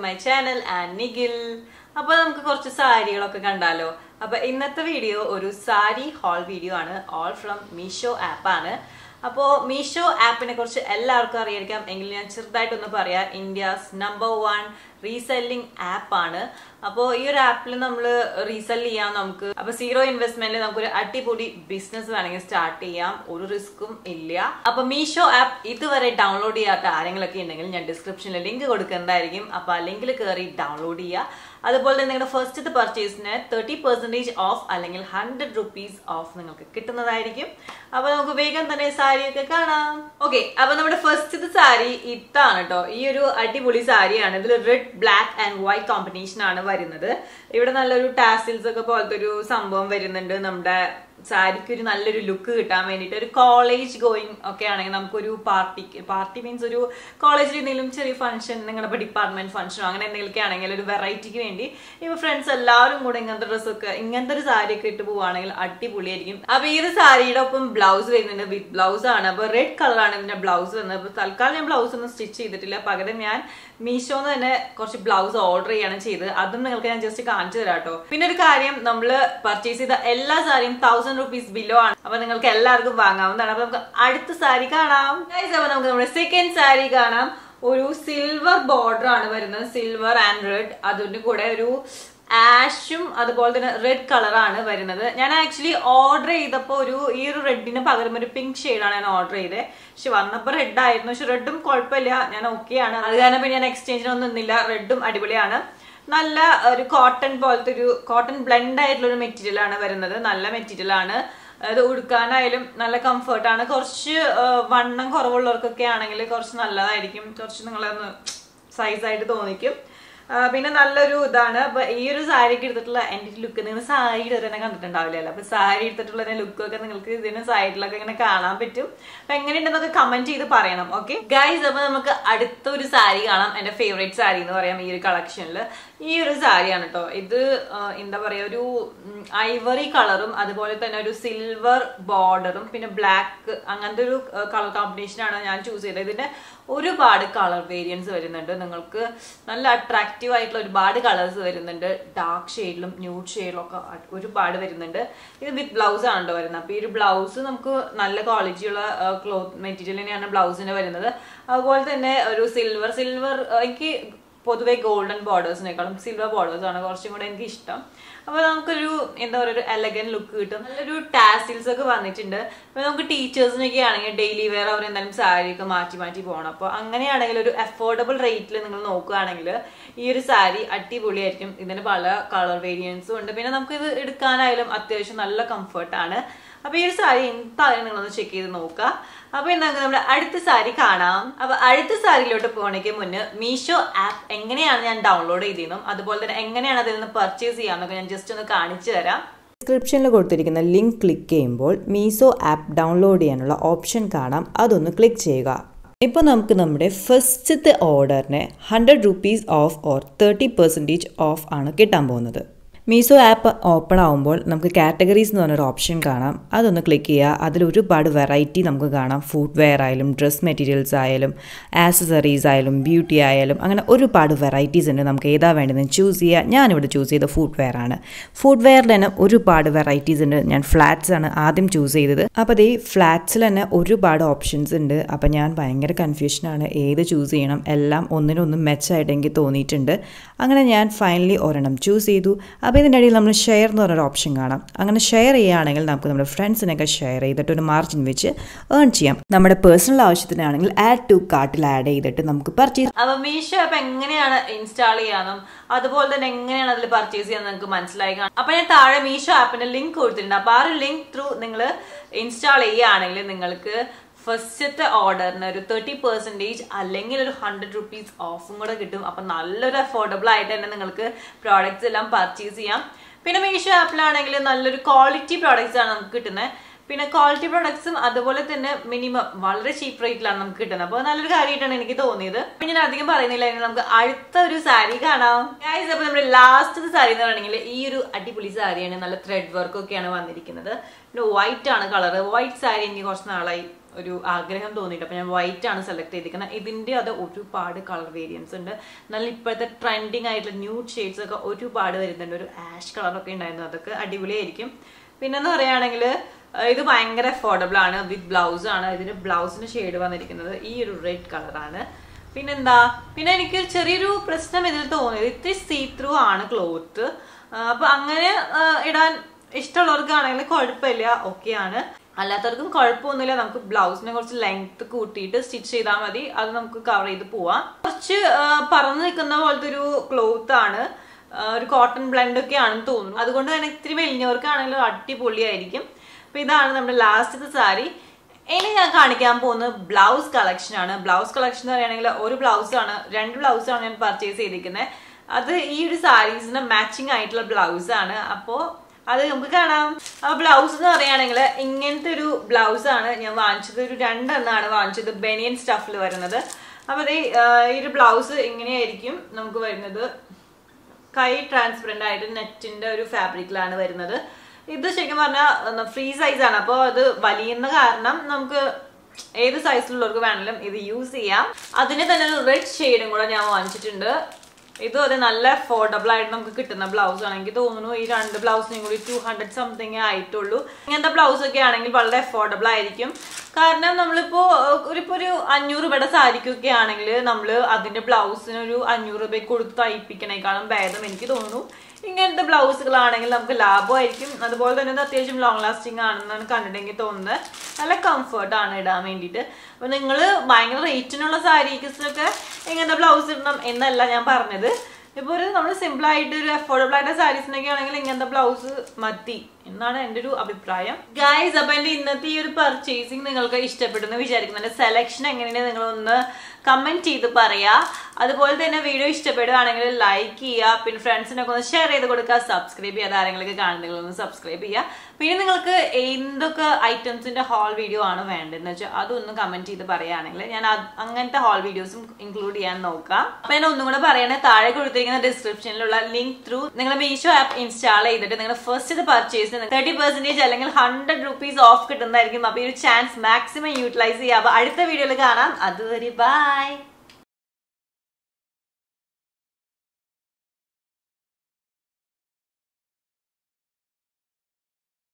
my channel and Nikhil അപ്പൊ നമുക്ക് കുറച്ച് സാരികളൊക്കെ കണ്ടാലോ അപ്പൊ ഇന്നത്തെ വീഡിയോ ഒരു സാരി ഹോൾ വീഡിയോ ആണ് ഓൾ ഫ്രം മീഷോ ആപ്പ് ആണ് അപ്പോൾ മീഷോ ആപ്പിനെ കുറിച്ച് എല്ലാവർക്കും അറിയായിരിക്കാം എങ്കിൽ ഞാൻ ചെറുതായിട്ടൊന്ന് പറയാം India's number one reselling app ആണ് അപ്പോൾ ഈ ഒരു ആപ്പിൽ നമ്മൾ റീസെൽ ചെയ്യാം നമുക്ക് അപ്പോൾ സീറോ ഇൻവെസ്റ്റ്മെന്റിൽ നമുക്കൊരു അടിപൊളി ബിസിനസ് വേണമെങ്കിൽ സ്റ്റാർട്ട് ചെയ്യാം ഒരു റിസ്ക്കും ഇല്ല അപ്പൊ മീഷോ ആപ്പ് ഇതുവരെ ഡൗൺലോഡ് ചെയ്യാത്ത ആരെങ്കിലൊക്കെ ഉണ്ടെങ്കിൽ ഞാൻ ഡിസ്ക്രിപ്ഷനിൽ ലിങ്ക് കൊടുക്കുന്നതായിരിക്കും അപ്പൊ ആ ലിങ്കിൽ കയറി ഡൗൺലോഡ് ചെയ്യുക അതുപോലെ തന്നെ നിങ്ങളുടെ ഫസ്റ്റത്തെ പർച്ചേസിന് തേർട്ടി പെർസെൻറ്റേജ് ഓഫ് അല്ലെങ്കിൽ ഹൺഡ്രഡ് റുപ്പീസ് ഓഫ് നിങ്ങൾക്ക് കിട്ടുന്നതായിരിക്കും അപ്പൊ നമുക്ക് വേഗം തന്നെ സാരിയൊക്കെ കാണാം ഓക്കെ അപ്പൊ നമ്മുടെ ഫസ്റ്റത്തെ സാരി ഇതാണ് കേട്ടോ ഈ ഒരു അടിപൊളി സാരിയാണ് ഇതിൽ red black and white combination ആണ് വരുന്നത് ഇവിടെ നല്ലൊരു ടാസിൽസ് ഒക്കെ പോലത്തെ ഒരു സംഭവം വരുന്നുണ്ട് നമ്മുടെ സാരിക്ക് ഒരു നല്ലൊരു ലുക്ക് കിട്ടാൻ വേണ്ടിയിട്ട് ഒരു കോളേജ് ഗോയിങ് ഒക്കെ ആണെങ്കിൽ നമുക്കൊരു പാർട്ടി പാർട്ടി മീൻസ് ഒരു കോളേജിൽ എന്തെങ്കിലും ചെറിയ ഫംഗ്ഷൻ നിങ്ങളുടെ ഡിപ്പാർട്ട്മെന്റ് ഫംഗ്ഷനോ അങ്ങനെ എന്തെങ്കിലുമൊക്കെ ആണെങ്കിൽ ഒരു വെറൈറ്റിക്ക് വേണ്ടി ഇപ്പൊ ഫ്രണ്ട്സ് എല്ലാവരും കൂടെ ഇങ്ങനത്തെ ഡ്രസ്സൊക്കെ ഇങ്ങനത്തെ ഒരു സാരി ഒക്കെ ഇട്ട് പോവുകയാണെങ്കിൽ അടിപൊളിയായിരിക്കും അപ്പൊ ഈ ഒരു സാരിയുടെ ഒപ്പം ബ്ലൗസ് വരുന്നുണ്ട് വിത്ത് ബ്ലൗസ് ആണ് അപ്പൊ റെഡ് കളറാണ് ഇതിന്റെ ബ്ലൗസ് വന്നത് അപ്പൊ തൽക്കാലം ഞാൻ ബ്ലൗസ് ഒന്നും സ്റ്റിച്ച് ചെയ്തിട്ടില്ല പകരം ഞാൻ മീഷോന്ന് തന്നെ കുറച്ച് ബ്ലൗസ് ഓർഡർ ചെയ്യാണ് ചെയ്ത് അതും നിങ്ങൾക്ക് ഞാൻ ജസ്റ്റ് കാണിച്ചു തരാം കേട്ടോ പിന്നെ ഒരു കാര്യം നമ്മൾ പർച്ചേസ് ചെയ്ത എല്ലാ സാരിയും തൗസൻഡ് റുപ്പീസ് ബിലോ ആണ് അപ്പൊ നിങ്ങൾക്ക് എല്ലാവർക്കും വാങ്ങാവുന്നതാണ് അപ്പൊ നമുക്ക് അടുത്ത സാരി കാണാം Guys, അപ്പൊ നമുക്ക് നമ്മുടെ സെക്കൻഡ് സാരി കാണാം ഒരു സിൽവർ ബോർഡർ ആണ് വരുന്നത് സിൽവർ ആൻഡ് റെഡ് അതിന്റെ കൂടെ ഒരു ആഷും അതുപോലെ തന്നെ റെഡ് കളറാണ് വരുന്നത് ഞാൻ ആക്ച്വലി ഓർഡർ ചെയ്തപ്പോൾ ഒരു ഈ ഒരു റെഡിന് പകരം ഒരു പിങ്ക് ഷെയ്ഡാണ് ഞാൻ ഓർഡർ ചെയ്തത് പക്ഷെ വന്നപ്പോൾ റെഡ് ആയിരുന്നു പക്ഷെ റെഡും കുഴപ്പമില്ല ഞാൻ ഓക്കെയാണ് അത് കാരണം പിന്നെ ഞാൻ എക്സ്ചേഞ്ചിനൊന്നും നിന്നില്ല റെഡും അടിപൊളിയാണ് നല്ല ഒരു കോട്ടൺ പോലത്തെ ഒരു കോട്ടൺ ബ്ലെൻഡ് ആയിട്ടുള്ള ഒരു മെറ്റീരിയൽ ആണ് വരുന്നത് നല്ല മെറ്റീരിയൽ ആണ് അത് ഉടുക്കാനായാലും നല്ല കംഫർട്ടാണ് കുറച്ച് ആ, വണ്ണം കുറവുള്ളവർക്കൊക്കെ ആണെങ്കിൽ കുറച്ച് നല്ലതായിരിക്കും കുറച്ച് നിങ്ങളൊന്ന് സൈസായിട്ട് തോന്നിക്കും ആ, പിന്നെ നല്ലൊരു ഇതാണ് അപ്പൊ ഈ ഒരു സാരിക്ക് എടുത്തിട്ടുള്ള എന്റെ ലുക്ക് നിങ്ങൾ സാരി തന്നെ കണ്ടിട്ടുണ്ടാവില്ലല്ലോ അപ്പൊ സാരി എടുത്തിട്ടുള്ള ലുക്കൊക്കെ നിങ്ങൾക്ക് ഇതിന് സൈഡിലൊക്കെ ഇങ്ങനെ കാണാൻ പറ്റും അപ്പൊ എങ്ങനെയുണ്ടെന്നൊക്കെ കമന്റ് ചെയ്ത് പറയണം ഓക്കെ ഗൈസ് അപ്പൊ നമുക്ക് അടുത്ത ഒരു സാരി കാണാം എന്റെ ഫേവറേറ്റ് സാരി എന്ന് പറയാം ഈ ഒരു കളക്ഷനിൽ ഈ ഒരു സാരിയാണ് കേട്ടോ ഇത് ആ, എന്താ പറയാ ഒരു ഐവറി കളറും അതുപോലെ തന്നെ ഒരു സിൽവർ ബോർഡറും പിന്നെ ബ്ലാക്ക് അങ്ങനത്തെ ഒരു കളർ കോമ്പിനേഷൻ ആണ് ഞാൻ ചൂസ് ചെയ്തത് ഇതിന്റെ ഒരുപാട് കളർ വേരിയൻസ് വരുന്നുണ്ട് നിങ്ങൾക്ക് നല്ല അട്രാക്റ്റീവ് ആയിട്ടുള്ള ഒരുപാട് കളേഴ്സ് വരുന്നുണ്ട് ഡാർക്ക് ഷെയ്ഡിലും ന്യൂഡ് ഷെയ്ഡിലും ഒക്കെ അ- ഒരുപാട് വരുന്നുണ്ട് ഇത് വിത്ത് ബ്ലൗസ് ആണ് കേട്ടോ വരുന്നത് അപ്പൊ ഈ ഒരു ബ്ലൗസ് നമുക്ക് നല്ല ക്വാളിറ്റിയുള്ള ക്ലോത്ത് മെറ്റീരിയൽ തന്നെയാണ് ബ്ലൗസിന് വരുന്നത് അതുപോലെ തന്നെ ഒരു സിൽവർ സിൽവർ എനിക്ക് പൊതുവെ ഗോൾഡൻ ബോർഡേഴ്സിനേക്കാളും സിൽവർ ബോർഡേഴ്സ് ആണ് കുറച്ചും കൂടെ എനിക്ക് ഇഷ്ടം അപ്പൊ നമുക്കൊരു എന്താ പറയുക ഒരു എലഗൻ ലുക്ക് കിട്ടും നല്ലൊരു ടാസിൽസ് ഒക്കെ വന്നിട്ടുണ്ട് അപ്പൊ നമുക്ക് ടീച്ചേഴ്സിനൊക്കെ ആണെങ്കിൽ ഡെയിലി വെയർ അവർ എന്തായാലും സാരി ഒക്കെ മാറ്റി മാറ്റി പോകണം അപ്പൊ അങ്ങനെയാണെങ്കിൽ ഒരു അഫോർഡബിൾ റേറ്റിൽ നിങ്ങൾ നോക്കുകയാണെങ്കിൽ ഈ ഒരു സാരി അടിപൊളിയായിരിക്കും ഇതിന് പല കളർ വേരിയൻസും ഉണ്ട് പിന്നെ നമുക്ക് ഇത് എടുക്കാനായാലും അത്യാവശ്യം നല്ല കംഫർട്ടാണ് അപ്പൊ ഈ ഒരു സാരി എന്തായാലും നിങ്ങളൊന്ന് ചെക്ക് ചെയ്ത് നോക്കുക അപ്പൊ ഇന്ന് നമുക്ക് നമ്മുടെ അടുത്ത സാരി കാണാം അപ്പൊ അടുത്ത സാരിയിലോട്ട് പോകണമെങ്കിൽ മുന്നേ മീഷോ ആപ്പ് എങ്ങനെയാണ് ഞാൻ ഡൗൺലോഡ് ചെയ്തതെന്നും അതുപോലെ തന്നെ എങ്ങനെയാണ് അതിൽ നിന്ന് പർച്ചേസ് ചെയ്യാമെന്നൊക്കെ ഞാൻ ജസ്റ്റ് ഒന്ന് കാണിച്ചു തരാം ഡിസ്ക്രിപ്ഷനിൽ കൊടുത്തിരിക്കുന്ന ലിങ്ക് ക്ലിക്ക് ചെയ്യുമ്പോൾ മീസോ ആപ്പ് ഡൗൺലോഡ് ചെയ്യാനുള്ള ഓപ്ഷൻ കാണാം അതൊന്ന് ക്ലിക്ക് ചെയ്യുക ഇപ്പോൾ നമുക്ക് നമ്മുടെ ഫസ്റ്റത്തെ ഓർഡറിന് hundred rupees off or thirty percentage off ആണ് കിട്ടാൻ പോകുന്നത് മീസോ ആപ്പ് ഓപ്പൺ ആകുമ്പോൾ നമുക്ക് കാറ്റഗറീസ് എന്ന് പറഞ്ഞൊരു ഓപ്ഷൻ കാണാം അതൊന്ന് ക്ലിക്ക് ചെയ്യുക അതിൽ ഒരുപാട് വെറൈറ്റി നമുക്ക് കാണാം ഫുഡ് വെയർ ആയാലും ഡ്രസ് മെറ്റീരിയൽസ് ആയാലും ആക്സസറീസ് ആയാലും ബ്യൂട്ടി ആയാലും അങ്ങനെ ഒരുപാട് വെറൈറ്റീസ് ഉണ്ട് നമുക്ക് ഏതാ വേണ്ടതെന്ന് ചൂസ് ചെയ്യുക ഞാനിവിടെ ചൂസ് ചെയ്ത ഫുഡ് വെയർ ആണ് ഫുഡ് വെയറിൽ തന്നെ ഒരുപാട് വെറൈറ്റീസ് ഉണ്ട് ഞാൻ ഫ്ലാറ്റ്സ് ആണ് ആദ്യം ചൂസ് ചെയ്തത് അപ്പോൾ അതേ ഫ്ലാറ്റ്സിൽ തന്നെ ഒരുപാട് ഓപ്ഷൻസ് ഉണ്ട് അപ്പോൾ ഞാൻ ഭയങ്കര കൺഫ്യൂഷനാണ് ഏത് ചൂസ് ചെയ്യണം എല്ലാം ഒന്നിനൊന്നും മെച്ചമായിട്ട് എനിക്ക് തോന്നിയിട്ടുണ്ട് അങ്ങനെ ഞാൻ ഫൈനലി ഒരെണ്ണം ചൂസ് ചെയ്തു അപ്പോൾ ഇതിൻ്റെ ഇടയിൽ നമ്മൾ ഷെയർ എന്ന് പറഞ്ഞൊരു ഓപ്ഷൻ കാണാം അങ്ങനെ ഷെയർ ചെയ്യുകയാണെങ്കിൽ നമുക്ക് നമ്മുടെ ഫ്രണ്ട്സിനൊക്കെ ഷെയർ ചെയ്തിട്ട് ഒരു മാർജിൻ വെച്ച് ഏൺ ചെയ്യാം നമ്മുടെ പേഴ്സണൽ ആവശ്യത്തിനാണെങ്കിൽ ആഡ് ടു കാർട്ടിൽ ആഡ് ചെയ്തിട്ട് നമുക്ക് പർച്ചേസ് അപ്പൊ മീഷോ ആപ്പ് എങ്ങനെയാണ് ഇൻസ്റ്റാൾ ചെയ്യാനും അതുപോലെ തന്നെ എങ്ങനെയാണ് അതിൽ പർച്ചേസ് ചെയ്യാൻ നിങ്ങൾക്ക് മനസ്സിലായി കാണും അപ്പൊ ഞാൻ താഴെ മീഷോ ആപ്പിന്റെ ലിങ്ക് കൊടുത്തിട്ടുണ്ട് അപ്പൊ ആ ഒരു ലിങ്ക് ത്രൂ നിങ്ങൾ ഇൻസ്റ്റാൾ ചെയ്യുകയാണെങ്കിൽ നിങ്ങൾക്ക് ഫസ്റ്റത്തെ ഓർഡറിന് ഒരു തേർട്ടി പെർസെൻറ്റേജ് അല്ലെങ്കിൽ ഒരു ഹൺഡ്രഡ് റുപ്പീസ് ഓഫും കൂടെ കിട്ടും അപ്പൊ നല്ലൊരു അഫോർഡബിൾ ആയിട്ട് തന്നെ നിങ്ങൾക്ക് പ്രോഡക്റ്റ്സ് എല്ലാം പർച്ചേസ് ചെയ്യാം പിന്നെ മീഷോ ആപ്പിലാണെങ്കിൽ നല്ലൊരു ക്വാളിറ്റി പ്രോഡക്റ്റ്സ് ആണ് നമുക്ക് കിട്ടുന്നത് പിന്നെ ക്വാളിറ്റി പ്രോഡക്ട്സും അതുപോലെ തന്നെ മിനിമം വളരെ ചീപ്പ് റേറ്റിലാണ് നമുക്ക് കിട്ടുന്നത് അപ്പോൾ നല്ലൊരു കാര്യമായിട്ടാണ് എനിക്ക് തോന്നിയത് അപ്പൊ ഞാൻ അധികം പറയുന്നില്ല ഇനി നമുക്ക് അടുത്ത ഒരു സാരി കാണാം ഗൈസ് അപ്പൊ നമ്മുടെ ലാസ്റ്റ് സാരി എന്ന് പറയുകയാണെങ്കിൽ ഈ ഒരു അടിപൊളി സാരിയാണ് നല്ല ത്രെഡ് വർക്ക് ഒക്കെയാണ് വന്നിരിക്കുന്നത് പിന്നെ വൈറ്റ് ആണ് കളർ വൈറ്റ് സാരി എനിക്ക് കുറച്ച് നാളായി ഒരു ആഗ്രഹം തോന്നിയിട്ട് അപ്പോൾ ഞാൻ വൈറ്റ് ആണ് സെലക്ട് ചെയ്തിരിക്കുന്നത് ഇതിൻ്റെ അത് ഒരുപാട് കളർ വേരിയൻസ് ഉണ്ട് നല്ല ഇപ്പോഴത്തെ ട്രെൻഡിങ് ആയിട്ടുള്ള ന്യൂഡ് ഷെയ്ഡ്സ് ഒക്കെ ഒരുപാട് വരുന്നുണ്ട് ഒരു ആഷ് കളറൊക്കെ ഉണ്ടായിരുന്നു അതൊക്കെ അടിപൊളിയായിരിക്കും പിന്നെന്ന് പറയുകയാണെങ്കിൽ ഇത് ഭയങ്കര അഫോർഡബിൾ ആണ് വിത്ത് ബ്ലൗസ് ആണ് ഇതിന് ബ്ലൗസിന് ഷെയ്ഡ് വന്നിരിക്കുന്നത് ഈ ഒരു റെഡ് കളറാണ് പിന്നെന്താ പിന്നെ എനിക്ക് ചെറിയൊരു പ്രശ്നം ഇതിൽ തോന്നിയത് ഇത്തിരി സീ ത്രൂ ആണ് ക്ലോത്ത് അപ്പൊ അങ്ങനെ ആ, ഇടാൻ ഇഷ്ടമുള്ളവർക്കാണെങ്കിൽ കുഴപ്പമില്ല ഓക്കെയാണ് അല്ലാത്തവർക്കും കുഴപ്പമൊന്നുമില്ല നമുക്ക് ബ്ലൗസിനെ കുറച്ച് ലെങ്ത് കൂട്ടിയിട്ട് സ്റ്റിച്ച് ചെയ്താൽ മതി അത് നമുക്ക് കവർ ചെയ്ത് പോവാം കുറച്ച് ആ, പറന്ന് നിൽക്കുന്ന പോലത്തെ ഒരു ക്ലോത്ത് ആണ് ആ, ഒരു കോട്ടൺ ബ്ലെൻഡ് ഒക്കെ ആണെന്ന് തോന്നുന്നു അതുകൊണ്ട് തന്നെ ഇത്തിരി വലിയവർക്കാണെങ്കിലും അടിപൊളിയായിരിക്കും അപ്പൊ ഇതാണ് നമ്മുടെ ലാസ്റ്റത്തെ സാരി ഇനി ഞാൻ കാണിക്കാൻ പോകുന്നത് ബ്ലൗസ് കളക്ഷൻ ആണ് ബ്ലൗസ് കളക്ഷൻ എന്ന് പറയുകയാണെങ്കിൽ ഒരു ബ്ലൗസ് ആണ് രണ്ട് ബ്ലൗസ് ആണ് ഞാൻ പർച്ചേസ് ചെയ്തിരിക്കുന്നത് അത് ഈ ഒരു സാരീസിന് മാച്ചിങ് ആയിട്ടുള്ള ബ്ലൗസ് ആണ് അപ്പോൾ അത് നമുക്ക് കാണാം ആ ബ്ലൗസ് എന്ന് പറയുകയാണെങ്കിൽ ഇങ്ങനത്തെ ഒരു ബ്ലൗസ് ആണ് ഞാൻ വാങ്ങിച്ചത് ഒരു രണ്ടെണ്ണമാണ് വാങ്ങിച്ചത് ബനിയൻ സ്റ്റഫിൽ വരുന്നത് അപ്പൊ ദേ, ആ, ഈ ഒരു ബ്ലൗസ് ഇങ്ങനെയായിരിക്കും നമുക്ക് വരുന്നത് കൈ ട്രാൻസ്പെറന്റ് ആയിട്ട് നെറ്റിന്റെ ഒരു ഫാബ്രിക്കിലാണ് വരുന്നത് ഇത് ശരിക്കും പറഞ്ഞാൽ ഫ്രീ സൈസ് ആണ് അപ്പോൾ അത് വലിയുന്ന കാരണം നമുക്ക് ഏത് സൈസിലുള്ളവർക്ക് വേണമെങ്കിലും ഇത് യൂസ് ചെയ്യാം അതിന് തന്നെ ഒരു റെഡ് ഷെയ്ഡും കൂടെ ഞാൻ വാങ്ങിച്ചിട്ടുണ്ട് ഇതും അതെ നല്ല അഫോർഡബിൾ ആയിട്ട് നമുക്ക് കിട്ടുന്ന ബ്ലൗസ് ആണ് എനിക്ക് തോന്നുന്നു ഈ രണ്ട് ബ്ലൗസിനും കൂടി ടു ഹൺഡ്രഡ് സംതിങ് ആയിട്ടുള്ളൂ ഇങ്ങനത്തെ ബ്ലൗസ് ഒക്കെ ആണെങ്കിൽ വളരെ അഫോർഡബിൾ ആയിരിക്കും കാരണം നമ്മളിപ്പോ ഏഹ്, ഒരു ഇപ്പൊ ഒരു അഞ്ഞൂറ് രൂപയുടെ സാരിക്കൊക്കെ ആണെങ്കിൽ നമ്മൾ അതിന്റെ ബ്ലൗസിന് ഒരു അഞ്ഞൂറ് രൂപ കൊടുത്ത് തയ്പ്പിക്കണേക്കാളും ഭേദം എനിക്ക് തോന്നുന്നു ഇങ്ങനത്തെ ബ്ലൗസുകളാണെങ്കിൽ നമുക്ക് ലാഭമായിരിക്കും അതുപോലെ തന്നെ ഇത് അത്യാവശ്യം ലോങ് ലാസ്റ്റിംഗ് ആണെന്നാണ് കണ്ടിട്ടെങ്കിൽ തോന്നുന്നത് നല്ല കംഫർട്ട് ആണ് ഇടാൻ വേണ്ടിയിട്ട് അപ്പൊ നിങ്ങൾ ഭയങ്കര റേറ്റിനുള്ള സാരീസിനൊക്കെ ഇങ്ങനത്തെ ബ്ലൗസ് ഇടണം എന്നല്ല ഞാൻ പറഞ്ഞത് ഇപ്പൊ ഒരു നമ്മൾ സിമ്പിൾ ആയിട്ട് ഒരു അഫോർഡബിൾ ആയിട്ട് സാരീസിനൊക്കെ ആണെങ്കിൽ ഇങ്ങനത്തെ ബ്ലൗസ് മതി എന്നാണ് എൻ്റെ ഒരു അഭിപ്രായം ഗൈസ് അപ്പൊ എന്റെ ഇന്നത്തെ ഈ ഒരു പർച്ചേസിങ് നിങ്ങൾക്ക് ഇഷ്ടപ്പെടുന്നു വിചാരിക്കുന്നുണ്ട് സെലക്ഷൻ എങ്ങനെയാണ് നിങ്ങളൊന്ന് കമന്റ് ചെയ്ത് പറയാ അതുപോലെ തന്നെ വീഡിയോ ഇഷ്ടപ്പെടുകയാണെങ്കിൽ ലൈക്ക് ചെയ്യുക പിന്നെ ഫ്രണ്ട്സിനൊക്കെ ഒന്ന് ഷെയർ ചെയ്ത് കൊടുക്കുക സബ്സ്ക്രൈബ് ചെയ്യാതെ ആരെങ്കിലും കാണുന്നെങ്കിൽ ഒന്ന് സബ്സ്ക്രൈബ് ചെയ്യുക പിന്നെ നിങ്ങൾക്ക് എന്തൊക്കെ ഐറ്റംസിന്റെ ഹാൾ വീഡിയോ ആണ് വേണ്ടതെന്ന് വെച്ചാൽ അതൊന്ന് കമന്റ് ചെയ്ത് പറയുകയാണെങ്കിൽ ഞാൻ അത് അങ്ങനത്തെ ഹാൾ വീഡിയോസും ഇൻക്ലൂഡ് ചെയ്യാൻ നോക്കാം അപ്പൊ ഞാൻ ഒന്നും കൂടെ പറയണേ താഴെ കൊടുത്തിരിക്കുന്ന ഡിസ്ക്രിപ്ഷനിലുള്ള ലിങ്ക് ത്രൂ നിങ്ങൾ മീഷോ ആപ്പ് ഇൻസ്റ്റാൾ ചെയ്തിട്ട് നിങ്ങൾ ഫസ്റ്റ് ഇത് പർച്ചേസ് തേർട്ടി പെർസെന്റേജ് അല്ലെങ്കിൽ ഹൺഡ്രഡ് റുപ്പീസ് ഓഫ് കിട്ടുന്നതായിരിക്കും അപ്പൊ ഈ ഒരു ചാൻസ് മാക്സിമം യൂട്ടിലൈസ് ചെയ്യുക അപ്പൊ അടുത്ത വീഡിയോയിൽ കാണാം അതുവരെ ബൈ